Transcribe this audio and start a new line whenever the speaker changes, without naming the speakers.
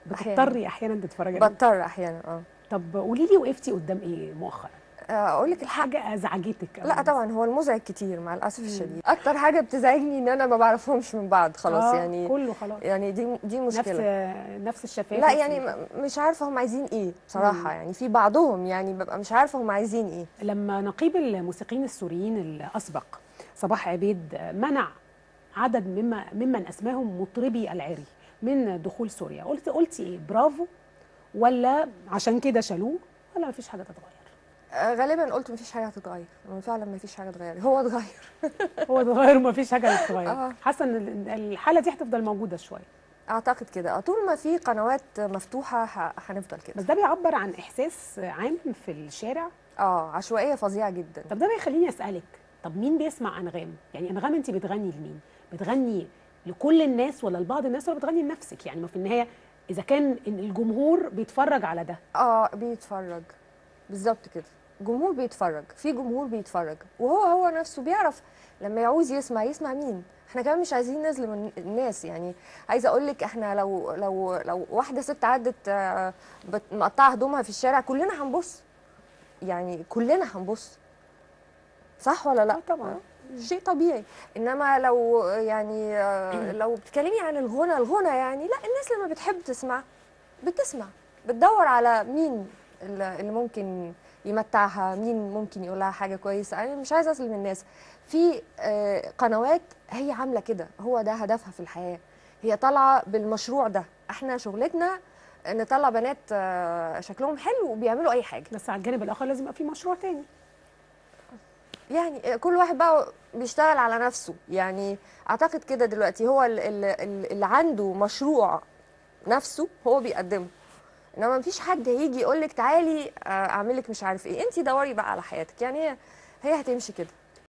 بتضطري احيانا تتفرجي عليه
بضطر احيانا اه
طب قولي لي وقفتي قدام ايه مؤخرا
اقول لك الحق
حاجه ازعجتك أو
لا طبعا هو المزعج كتير مع الاسف الشديد اكتر حاجه بتزعجني ان انا ما بعرفهمش من بعض خلاص
آه،
يعني
كله خلاص
يعني دي دي
نفس
مشكله
نفس الشفافه
لا يعني م- مش عارفه هم عايزين ايه بصراحه
مم.
يعني في بعضهم يعني ببقى مش عارفه هم عايزين ايه
لما نقيب الموسيقيين السوريين الاسبق صباح عبيد منع عدد مما ممن اسماهم مطربي العري من دخول سوريا قلت قلتي ايه برافو ولا عشان كده شالوه ولا مفيش حاجه تتغير
آه، غالبا قلت مفيش حاجه هتتغير فعلا مفيش حاجه اتغير هو اتغير
هو اتغير ومفيش حاجه تتغير
آه.
حاسه ان ال- الحاله دي هتفضل موجوده شويه
اعتقد كده آه، طول ما في قنوات مفتوحه ه- هنفضل
بس
كده
ده بيعبر عن احساس عام في الشارع
اه عشوائيه فظيعه جدا
طب ده بيخليني اسالك طب مين بيسمع انغام يعني انغام انت بتغني لمين بتغني لكل الناس ولا لبعض الناس ولا بتغني لنفسك يعني ما في النهايه اذا كان إن الجمهور بيتفرج على ده
اه بيتفرج بالظبط كده جمهور بيتفرج في جمهور بيتفرج وهو هو نفسه بيعرف لما يعوز يسمع يسمع مين احنا كمان مش عايزين نظلم الناس يعني عايزه اقول لك احنا لو لو لو واحده ست عدت آه، بت- مقطعه هدومها في الشارع كلنا هنبص يعني كلنا هنبص صح ولا لا
آه طبعا
شيء طبيعي انما لو يعني آه، لو بتتكلمي عن الغنى الغنى يعني لا الناس لما بتحب تسمع بتسمع بتدور على مين اللي اللي ممكن يمتعها مين ممكن يقول لها حاجه كويسه انا مش عايزه اظلم الناس في آه، قنوات هي عامله كده هو ده هدفها في الحياه هي طالعه بالمشروع ده احنا شغلتنا نطلع بنات آه، شكلهم حلو وبيعملوا اي حاجه
بس على الجانب الاخر لازم يبقى في مشروع تاني
يعني كل واحد بقى بيشتغل على نفسه يعني اعتقد كده دلوقتي هو ال- ال- ال- اللي عنده مشروع نفسه هو بيقدمه انما مفيش حد هيجي يقول لك تعالي آه، اعمل لك مش عارف ايه انت دوري بقى على حياتك يعني هي هي هتمشي كده